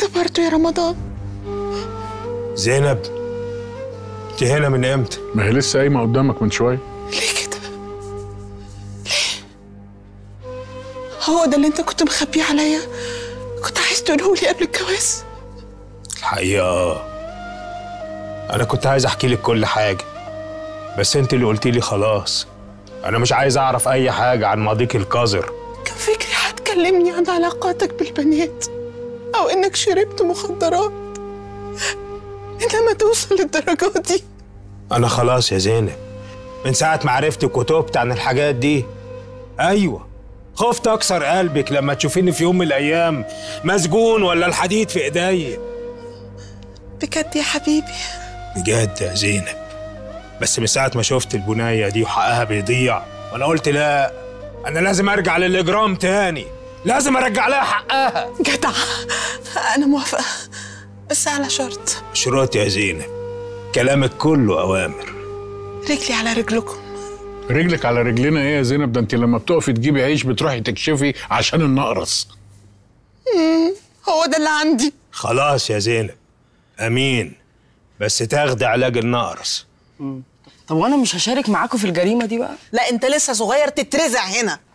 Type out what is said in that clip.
كده برضه يا رمضان زينب انت هنا من امتى ما هي لسه قايمه قدامك من شويه ليه كده ليه هو ده اللي انت كنت مخبيه عليا كنت عايز تقوله لي قبل الجواز الحقيقه اه انا كنت عايز احكي لك كل حاجه بس انت اللي قلتي لي خلاص انا مش عايز اعرف اي حاجه عن ماضيك القذر كان فكري هتكلمني عن علاقاتك بالبنات او انك شربت مخدرات انما توصل للدرجات دي انا خلاص يا زينب من ساعه ما عرفتك وتوبت عن الحاجات دي ايوه خفت اكسر قلبك لما تشوفيني في يوم من الايام مسجون ولا الحديد في ايديا بجد يا حبيبي بجد يا زينب بس من ساعه ما شفت البنايه دي وحقها بيضيع وانا قلت لا انا لازم ارجع للاجرام تاني لازم ارجع لها حقها جدع انا موافقه بس على شرط شروط يا زينب كلامك كله اوامر رجلي على رجلكم رجلك على رجلنا ايه يا زينب ده انت لما بتقفي تجيبي عيش بتروحي تكشفي عشان النقرس هو ده اللي عندي خلاص يا زينب امين بس تاخدي علاج النقرس طب وانا مش هشارك معاكم في الجريمه دي بقى لا انت لسه صغير تترزع هنا